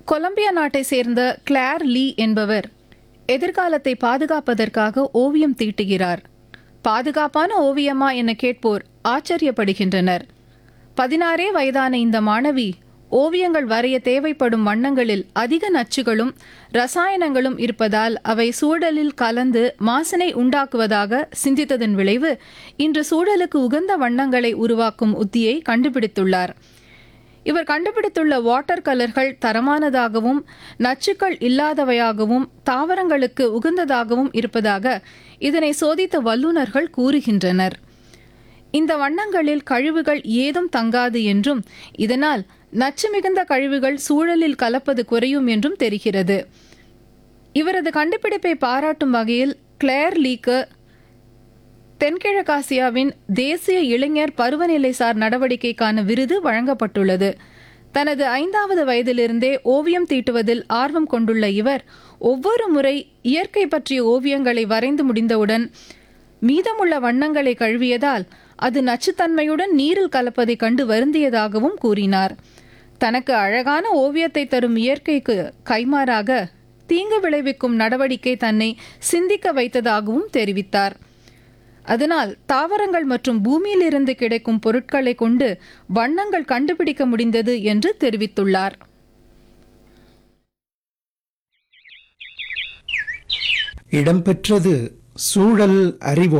Colombia நாட்டை சேர்ந்த கிளார் லீ என்பவர் எதிர்காலத்தை பாதுகாப்பதற்காக ஓவியம் தீட்டுகிறார் பாதுகாப்பான ஓவியமா என கேட்போர் ஆச்சரியப்படுகின்றனர் பதினாறே வயதான இந்த மாணவி ஓவியங்கள் வரைய தேவைப்படும் வண்ணங்களில் அதிக நச்சுகளும் ரசாயனங்களும் இருப்பதால் அவை சூழலில் கலந்து மாசினை உண்டாக்குவதாக சிந்தித்ததன் விளைவு இன்று சூழலுக்கு உகந்த வண்ணங்களை உருவாக்கும் உத்தியை கண்டுபிடித்துள்ளார் இவர் கண்டுபிடித்துள்ள வாட்டர் கலர்கள் தரமானதாகவும் நச்சுக்கள் இல்லாதவையாகவும் தாவரங்களுக்கு உகந்ததாகவும் இருப்பதாக இதனை சோதித்த வல்லுநர்கள் கூறுகின்றனர் இந்த வண்ணங்களில் கழிவுகள் ஏதும் தங்காது என்றும் இதனால் நச்சு மிகுந்த கழிவுகள் சூழலில் கலப்பது குறையும் என்றும் தெரிகிறது இவரது கண்டுபிடிப்பை பாராட்டும் வகையில் கிளேர் லீக்கு தென்கிழக்காசியாவின் தேசிய இளைஞர் பருவநிலைசார் நடவடிக்கைக்கான விருது வழங்கப்பட்டுள்ளது தனது ஐந்தாவது வயதிலிருந்தே ஓவியம் தீட்டுவதில் ஆர்வம் கொண்டுள்ள இவர் ஒவ்வொரு முறை இயற்கை பற்றிய ஓவியங்களை வரைந்து முடிந்தவுடன் மீதமுள்ள வண்ணங்களை கழுவியதால் அது நச்சுத்தன்மையுடன் நீரில் கலப்பதை கண்டு வருந்தியதாகவும் கூறினார் தனக்கு அழகான ஓவியத்தை தரும் இயற்கைக்கு கைமாறாக தீங்கு விளைவிக்கும் நடவடிக்கை தன்னை சிந்திக்க வைத்ததாகவும் தெரிவித்தார் அதனால் தாவரங்கள் மற்றும் பூமியிலிருந்து கிடைக்கும் பொருட்களை கொண்டு வண்ணங்கள் கண்டுபிடிக்க முடிந்தது என்று தெரிவித்துள்ளார் இடம்பெற்றது சூழல் அறிவோம்